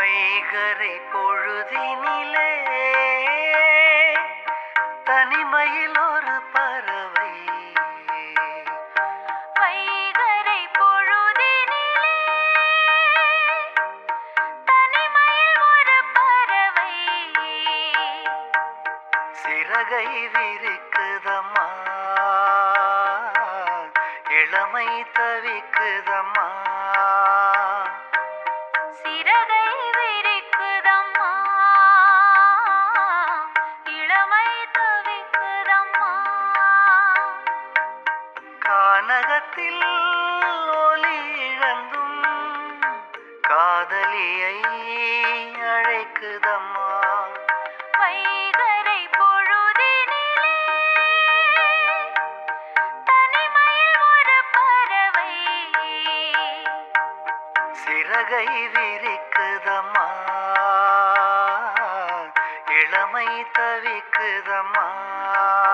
வைகரை பொழுதினிலே தனிமையில் ஒரு பறவை வைகரை பொழுதினிலே தனிமையில் ஒரு பறவை சிறகை விரிக்குதம்மா இளமை தவிக்குதம்மா சிறகை விரிக்குதம்மா இளமை தவிக்குதம்மா கானகத்தில் ஒலி இழந்தும் காதலியை அழைக்குதம்மா வைகரை பொழுதினிலே தனிமையில் ஒரு பறவை சிறகை விரிக்குதம்மா இளமை தவிக்குதம்மா